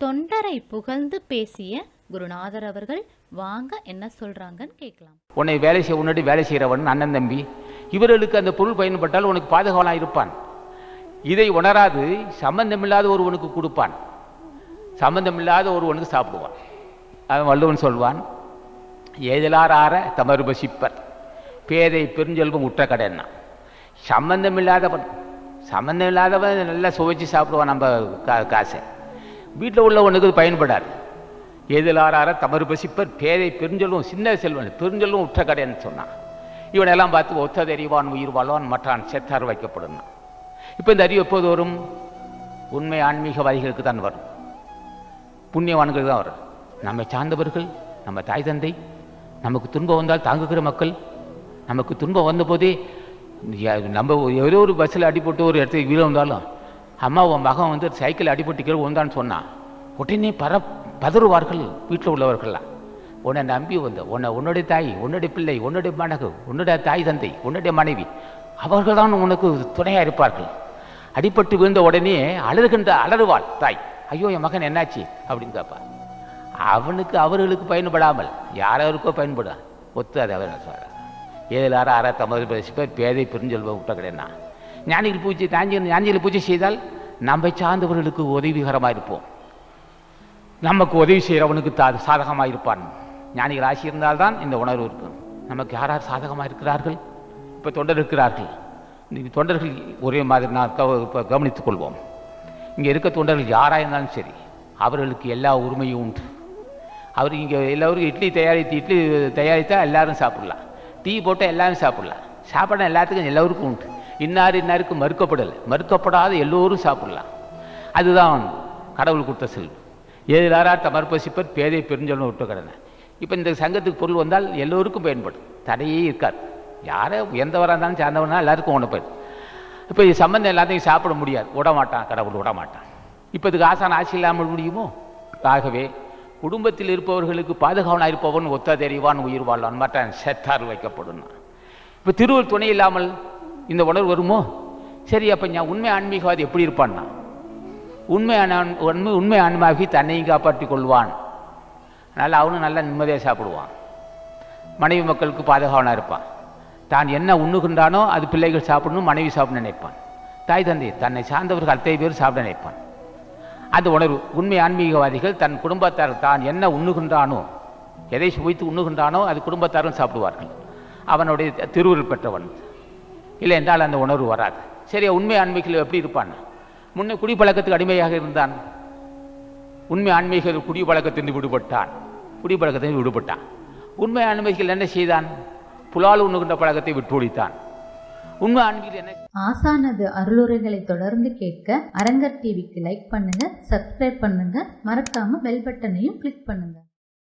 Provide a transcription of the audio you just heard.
தொண்டரை புகழ்ந்து பேசிய குருநாதர் அவர்கள் வாங்க என்ன சொல்றாங்கன்னு கேட்கலாம் உன்னை வேலை செய்ய உன்னடி வேலை செய்கிறவன் அண்ணன் தம்பி இவர்களுக்கு அந்த பொருள் பயன்பட்டால் உனக்கு பாதுகாவலாக இருப்பான் இதை உணராது சம்பந்தமில்லாத ஒருவனுக்கு கொடுப்பான் சம்பந்தமில்லாத ஒருவனுக்கு சாப்பிடுவான் அவன் வள்ளுவன் சொல்வான் ஏதலார் ஆற தமறு பசிப்பர் பேதை பெருஞ்செல்வம் உற்ற கடைன்னா சம்பந்தமில்லாதவன் சம்பந்தம் இல்லாதவன் நல்லா சுவைச்சு சாப்பிடுவான் நம்ம கா காசை வீட்டில் உள்ளவனுக்கு இது பயன்படாது எதிலாரார தமறு பசிப்பர் பேதை பெருஞ்செல்வம் சின்ன செல்வன் பெருஞ்செல்வம் உற்ற கடைன்னு சொன்னான் இவனெல்லாம் பார்த்து ஒத்ததறிவான் உயிர் வாழ்வான் மற்றான் செத்தார் வைக்கப்படும் இப்போ இந்த அறிவு எப்போது வரும் உண்மை ஆன்மீகவாதிகளுக்கு தான் வரும் புண்ணியவான்களுக்கு தான் வரும் நம்மை சார்ந்தவர்கள் நம்ம தாய் தந்தை நமக்கு துன்பம் வந்தால் தாங்குகிற மக்கள் நமக்கு துன்பம் வந்தபோதே ய- நம்ம ஏதோ ஒரு பஸ்ஸில் அடிபட்டு ஒரு இடத்துக்கு வீடு வந்தாலும் அம்மா உன் மகன் வந்து சைக்கிள் அடிபட்டு கீழே வந்தான்னு சொன்னான் உடனே பர பதறுவார்கள் வீட்டில் உள்ளவர்கள்லாம் உன்னை நம்பி வந்த உன்னை உன்னுடைய தாய் உன்னுடைய பிள்ளை உன்னுடைய மனகு உன்னுடைய தாய் தந்தை உன்னுடைய மனைவி அவர்கள் தான் உனக்கு துணையாக இருப்பார்கள் அடிபட்டு விழுந்த உடனே அலறுகின்ற அலறுவாள் தாய் ஐயோ என் மகன் என்னாச்சு அப்படின்னு கேட்பா அவனுக்கு அவர்களுக்கு பயன்படாமல் யாராருக்கோ பயன்படும் ஒத்து அதை அவர் சொல்கிறார் ஏழாறு ஆறா தமது பேசிப்பேர் பேதை பெருஞ்செல்வம் விட்ட கிடையா ஞானிகள் பூஜை தாஞ்சி ஞானிகள் பூஜை செய்தால் நம்மை சார்ந்தவர்களுக்கு உதவிகரமாக இருப்போம் நமக்கு உதவி செய்கிறவனுக்கு தா சாதகமாக இருப்பான் ஞானிகள் ஆசி இருந்தால்தான் இந்த உணர்வு இருக்கும் நமக்கு யார் யார் சாதகமாக இருக்கிறார்கள் இப்போ தொண்டர் இருக்கிறார்கள் இந்த தொண்டர்கள் ஒரே மாதிரி நான் கவ இப்போ கவனித்துக் கொள்வோம் இங்கே இருக்க தொண்டர்கள் யாராக இருந்தாலும் சரி அவர்களுக்கு எல்லா உரிமையும் உண்டு அவர் இங்கே எல்லோரும் இட்லி தயாரித்து இட்லி தயாரித்தா எல்லாரும் சாப்பிடலாம் டீ போட்டால் எல்லாரும் சாப்பிடலாம் சாப்பிட எல்லாத்துக்கும் எல்லோருக்கும் உண்டு இன்னார் இன்னாருக்கு மறுக்கப்படலை மறுக்கப்படாத எல்லோரும் சாப்பிடலாம் அதுதான் கடவுள் கொடுத்த செல்வம் ஏழாரார் தமர்பசிப்பர் பேதை பெருஞ்சொல்லும் விட்டு கடனை இப்போ இந்த சங்கத்துக்கு பொருள் வந்தால் எல்லோருக்கும் பயன்படும் தடையே இருக்காது யாரை எந்தவராக இருந்தாலும் சார்ந்தவனா எல்லாருக்கும் ஒன்று போயிடும் இப்போ இது சம்பந்தம் எல்லாத்தையும் சாப்பிட முடியாது விட மாட்டான் கடவுள் விட மாட்டான் இப்போ இதுக்கு ஆசான் ஆசை இல்லாமல் முடியுமோ ஆகவே குடும்பத்தில் இருப்பவர்களுக்கு பாதுகாவனாக இருப்பவன் ஒத்த தெரிவான் உயிர் வாழ்வான் மற்ற செத்தார் வைக்கப்படும் இப்போ திருவள்ளுவர் துணை இல்லாமல் இந்த உணர்வு வருமோ சரி அப்போ நான் உண்மை ஆன்மீகவாதி எப்படி இருப்பான்னா உண்மை ஆன- உண்மை உண்மை ஆன்மாகி தன்னையும் காப்பாற்றிக் கொள்வான் அதனால் அவனும் நல்லா நிம்மதியாக சாப்பிடுவான் மனைவி மக்களுக்கு பாதுகாவனாக இருப்பான் தான் என்ன உண்ணுகின்றானோ அது பிள்ளைகள் சாப்பிடணும் மனைவி சாப்பிட நினைப்பான் தாய் தந்தை தன்னை சார்ந்தவர்கள் அத்தனை பேர் சாப்பிட நினைப்பான் அந்த உணர்வு உண்மை ஆன்மீகவாதிகள் தன் குடும்பத்தார் தான் என்ன உண்ணுகின்றானோ எதை சுவைத்து உண்ணுகின்றானோ அது குடும்பத்தாரும் சாப்பிடுவார்கள் அவனுடைய திருவுருள் பெற்றவன் இல்லை என்றால் அந்த உணர்வு வராது சரி உண்மை ஆன்மீகில் எப்படி இருப்பான் முன்னே குடிப்பழக்கத்துக்கு அடிமையாக இருந்தான் உண்மை ஆன்மீக குடிப்பழக்கத்திலிருந்து விடுபட்டான் குடிப்பழக்கத்திலிருந்து விடுபட்டான் உண்மை ஆன்மீகில் என்ன செய்தான் புலால் உண்ணுகின்ற பழக்கத்தை விட்டு ஒழித்தான் உண்மை ஆன்மீகில் என்ன ஆசானது அருளுரைகளை தொடர்ந்து கேட்க அரங்கர் டிவிக்கு லைக் பண்ணுங்க சப்ஸ்கிரைப் பண்ணுங்க மறக்காம பெல் பட்டனையும் கிளிக் பண்ணுங்க